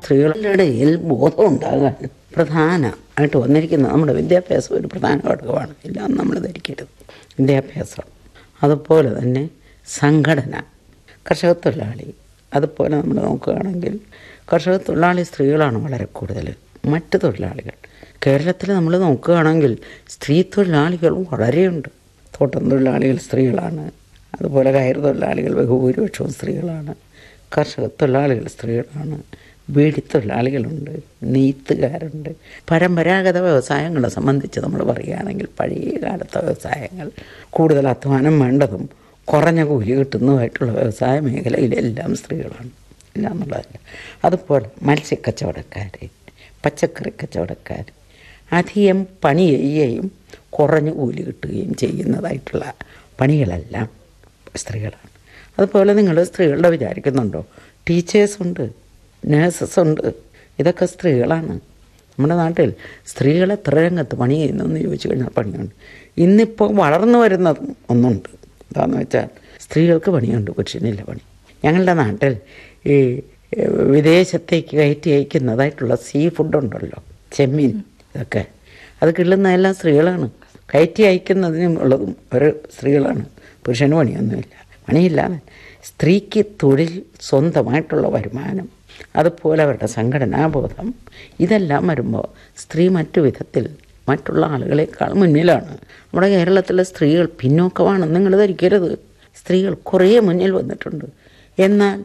സ്ത്രീകളുടെ ഇടയിൽ ബോധം ഉണ്ടാകാൻ പ്രധാനമായിട്ട് വന്നിരിക്കുന്നത് നമ്മുടെ വിദ്യാഭ്യാസം ഒരു പ്രധാന ഘടകമാണ് ഇല്ല എന്ന് നമ്മൾ ധരിക്കരുത് വിദ്യാഭ്യാസം അതുപോലെ തന്നെ സംഘടന കർഷക തൊഴിലാളി അതുപോലെ നമ്മൾ നോക്കുകയാണെങ്കിൽ കർഷക തൊഴിലാളി സ്ത്രീകളാണ് വളരെ കൂടുതൽ മറ്റ് തൊഴിലാളികൾ കേരളത്തിൽ നമ്മൾ നോക്കുകയാണെങ്കിൽ സ്ത്രീ തൊഴിലാളികളും വളരെയുണ്ട് തോട്ടം തൊഴിലാളികൾ സ്ത്രീകളാണ് അതുപോലെ കയർ തൊഴിലാളികൾ ബഹുഭൂരിപക്ഷവും സ്ത്രീകളാണ് കർഷക തൊഴിലാളികൾ സ്ത്രീകളാണ് ബീഡിത്തൊഴിലാളികളുണ്ട് നെയ്ത്തുകാരുണ്ട് പരമ്പരാഗത വ്യവസായങ്ങളെ സംബന്ധിച്ച് നമ്മൾ പറയുകയാണെങ്കിൽ പഴയ കാലത്തെ വ്യവസായങ്ങൾ കൂടുതൽ അധ്വാനം വേണ്ടതും കുറഞ്ഞ കൂലി കിട്ടുന്നതുമായിട്ടുള്ള വ്യവസായ മേഖലയിലെല്ലാം സ്ത്രീകളാണ് ഇല്ല എന്നുള്ളതല്ല അതുപോലെ മത്സ്യക്കച്ചവടക്കാർ പച്ചക്കറി കച്ചവടക്കാർ അധികം പണി ചെയ്യുകയും കുറഞ്ഞ കൂലി കിട്ടുകയും ചെയ്യുന്നതായിട്ടുള്ള പണികളെല്ലാം സ്ത്രീകളാണ് അതുപോലെ നിങ്ങൾ സ്ത്രീകളുടെ വിചാരിക്കുന്നുണ്ടോ ടീച്ചേഴ്സ് ഉണ്ട് നേഴ്സസ് ഉണ്ട് ഇതൊക്കെ സ്ത്രീകളാണ് നമ്മുടെ നാട്ടിൽ സ്ത്രീകൾ എത്ര രംഗത്ത് പണി ചെയ്യുന്നു എന്ന് ചോദിച്ചു കഴിഞ്ഞാൽ പണിയുണ്ട് ഇന്നിപ്പോൾ വളർന്നു വരുന്നത് ഒന്നുണ്ട് എന്താണെന്ന് വെച്ചാൽ സ്ത്രീകൾക്ക് പണിയുണ്ട് പുരുഷനില്ല പണി ഞങ്ങളുടെ നാട്ടിൽ ഈ ഏ, വിദേശത്തേക്ക് കയറ്റി അയക്കുന്നതായിട്ടുള്ള സീ ഫുഡ് ഉണ്ടല്ലോ ചെമ്മീൻ ഇതൊക്കെ അത് കിള്ളുന്നതെല്ലാം സ്ത്രീകളാണ് കയറ്റി അയക്കുന്നതിനും ഉള്ളതും ഒരു സ്ത്രീകളാണ് പുരുഷന് പണിയൊന്നുമില്ല പണിയില്ലാതെ സ്ത്രീക്ക് തൊഴിൽ സ്വന്തമായിട്ടുള്ള വരുമാനം അതുപോലെ അവരുടെ സംഘടനാബോധം ഇതെല്ലാം വരുമ്പോൾ സ്ത്രീ മറ്റു വിധത്തിൽ മറ്റുള്ള ആളുകളെക്കാൾ മുന്നിലാണ് നമ്മുടെ കേരളത്തിലെ സ്ത്രീകൾ പിന്നോക്കമാണെന്ന് നിങ്ങൾ ധരിക്കരുത് സ്ത്രീകൾ കുറേ മുന്നിൽ വന്നിട്ടുണ്ട് എന്നാൽ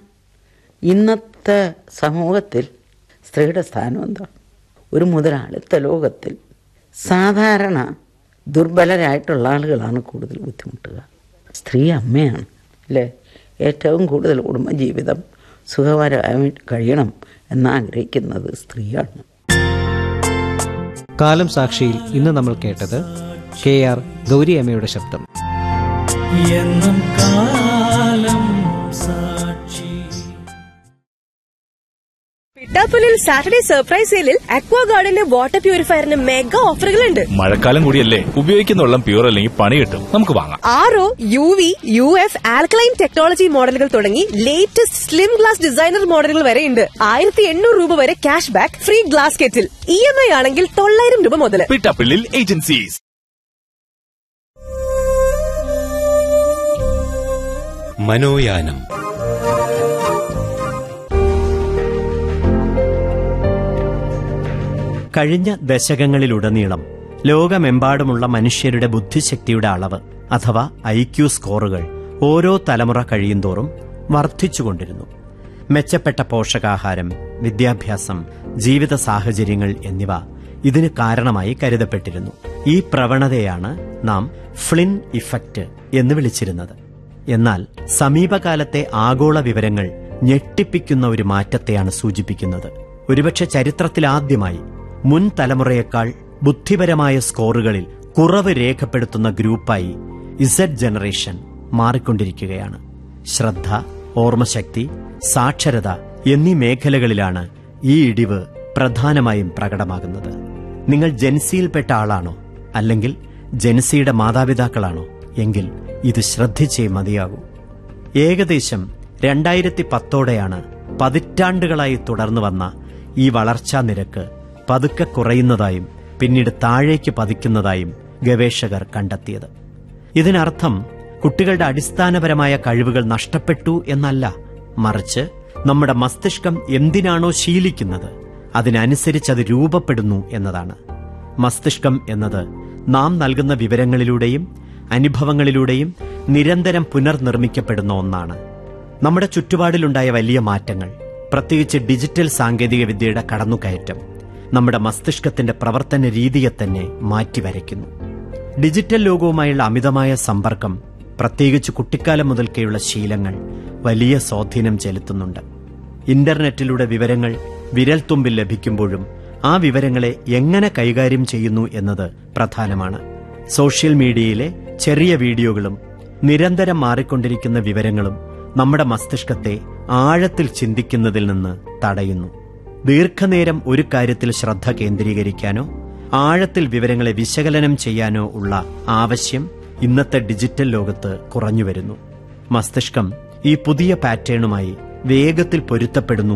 ഇന്നത്തെ സമൂഹത്തിൽ സ്ത്രീയുടെ സ്ഥാനം എന്താ ഒരു മുതലാളിത്ത ലോകത്തിൽ സാധാരണ ദുർബലരായിട്ടുള്ള ആളുകളാണ് കൂടുതൽ ബുദ്ധിമുട്ടുക സ്ത്രീ അമ്മയാണ് അല്ലേ ഏറ്റവും കൂടുതൽ കുടുംബജീവിതം സുഖകരമായി കഴിയണം എന്നാഗ്രഹിക്കുന്നത് സ്ത്രീയാണ് കാലം സാക്ഷിയിൽ ഇന്ന് നമ്മൾ കേട്ടത് കെ ആർ ഗൗരി അമ്മയുടെ ശബ്ദം എന്നും കാലം സാക്ഷി പിട്ടാപ്പുലിൽ സാറ്റർഡേ സർപ്രൈസ് സെയിലിൽ അക്വാ ഗാർഡന്റെ വാട്ടർ പ്യൂരിഫയറിന് മെഗാ ഓഫറുകളുണ്ട് മഴക്കാലം കൂടിയല്ലേ ഉപയോഗിക്കുന്ന വെള്ളം പ്യൂർ അല്ലെങ്കിൽ പണി കിട്ടും നമുക്ക് വാങ്ങാം R O U V U F alkaline technology മോഡലുകൾ തുടങ്ങി ലേറ്റസ്റ്റ് സ്ലിം ഗ്ലാസ് ഡിസൈനർ മോഡലുകൾ വരെ ഉണ്ട് ആയിരത്തി എണ്ണൂറ് രൂപ വരെ cash back free glass kettle E M I ആണെങ്കിൽ തൊള്ളായിരം രൂപ മുതൽ പിട്ടാപ്പിള്ളിൽ ഏജൻസീസ് മനോയാനം കഴിഞ്ഞ ദശകങ്ങളിലുടനീളം ലോകമെമ്പാടുമുള്ള മനുഷ്യരുടെ ബുദ്ധിശക്തിയുടെ അളവ് അഥവാ ഐ ക്യു സ്കോറുകൾ ഓരോ തലമുറ കഴിയുന്തോറും വർദ്ധിച്ചുകൊണ്ടിരുന്നു മെച്ചപ്പെട്ട പോഷകാഹാരം വിദ്യാഭ്യാസം ജീവിത സാഹചര്യങ്ങൾ എന്നിവ ഇതിന് കാരണമായി കരുതപ്പെട്ടിരുന്നു ഈ പ്രവണതയാണ് നാം ഫ്ലിൻ ഇഫക്റ്റ് എന്ന് വിളിച്ചിരുന്നത് എന്നാൽ സമീപകാലത്തെ ആഗോള വിവരങ്ങൾ ഞെട്ടിപ്പിക്കുന്ന ഒരു മാറ്റത്തെയാണ് സൂചിപ്പിക്കുന്നത് ഒരുപക്ഷെ ചരിത്രത്തിലാദ്യമായി മുൻ തലമുറയേക്കാൾ ബുദ്ധിപരമായ സ്കോറുകളിൽ കുറവ് രേഖപ്പെടുത്തുന്ന ഗ്രൂപ്പായി ഇസഡ് ജനറേഷൻ മാറിക്കൊണ്ടിരിക്കുകയാണ് ശ്രദ്ധ ഓർമ്മശക്തി സാക്ഷരത എന്നീ മേഖലകളിലാണ് ഈ ഇടിവ് പ്രധാനമായും പ്രകടമാകുന്നത് നിങ്ങൾ ജൻസിയിൽപ്പെട്ട ആളാണോ അല്ലെങ്കിൽ ജൻസിയുടെ മാതാപിതാക്കളാണോ എങ്കിൽ ഇത് ശ്രദ്ധിച്ചേ മതിയാകൂ ഏകദേശം രണ്ടായിരത്തി പത്തോടെയാണ് പതിറ്റാണ്ടുകളായി തുടർന്നു വന്ന ഈ വളർച്ചാ നിരക്ക് പതുക്കെ കുറയുന്നതായും പിന്നീട് താഴേക്ക് പതിക്കുന്നതായും ഗവേഷകർ കണ്ടെത്തിയത് ഇതിനർത്ഥം കുട്ടികളുടെ അടിസ്ഥാനപരമായ കഴിവുകൾ നഷ്ടപ്പെട്ടു എന്നല്ല മറിച്ച് നമ്മുടെ മസ്തിഷ്കം എന്തിനാണോ ശീലിക്കുന്നത് അതിനനുസരിച്ച് അത് രൂപപ്പെടുന്നു എന്നതാണ് മസ്തിഷ്കം എന്നത് നാം നൽകുന്ന വിവരങ്ങളിലൂടെയും അനുഭവങ്ങളിലൂടെയും നിരന്തരം പുനർനിർമ്മിക്കപ്പെടുന്ന ഒന്നാണ് നമ്മുടെ ചുറ്റുപാടിലുണ്ടായ വലിയ മാറ്റങ്ങൾ പ്രത്യേകിച്ച് ഡിജിറ്റൽ സാങ്കേതിക വിദ്യയുടെ കടന്നുകയറ്റം നമ്മുടെ മസ്തിഷ്കത്തിന്റെ പ്രവർത്തന രീതിയെ തന്നെ മാറ്റിവരയ്ക്കുന്നു ഡിജിറ്റൽ ലോകവുമായുള്ള അമിതമായ സമ്പർക്കം പ്രത്യേകിച്ച് കുട്ടിക്കാലം മുതൽക്കേയുള്ള ശീലങ്ങൾ വലിയ സ്വാധീനം ചെലുത്തുന്നുണ്ട് ഇന്റർനെറ്റിലൂടെ വിവരങ്ങൾ വിരൽത്തുമ്പിൽ ലഭിക്കുമ്പോഴും ആ വിവരങ്ങളെ എങ്ങനെ കൈകാര്യം ചെയ്യുന്നു എന്നത് പ്രധാനമാണ് സോഷ്യൽ മീഡിയയിലെ ചെറിയ വീഡിയോകളും നിരന്തരം മാറിക്കൊണ്ടിരിക്കുന്ന വിവരങ്ങളും നമ്മുടെ മസ്തിഷ്കത്തെ ആഴത്തിൽ ചിന്തിക്കുന്നതിൽ നിന്ന് തടയുന്നു ദീർഘനേരം ഒരു കാര്യത്തിൽ ശ്രദ്ധ കേന്ദ്രീകരിക്കാനോ ആഴത്തിൽ വിവരങ്ങളെ വിശകലനം ചെയ്യാനോ ഉള്ള ആവശ്യം ഇന്നത്തെ ഡിജിറ്റൽ ലോകത്ത് കുറഞ്ഞുവരുന്നു മസ്തിഷ്കം ഈ പുതിയ പാറ്റേണുമായി വേഗത്തിൽ പൊരുത്തപ്പെടുന്നു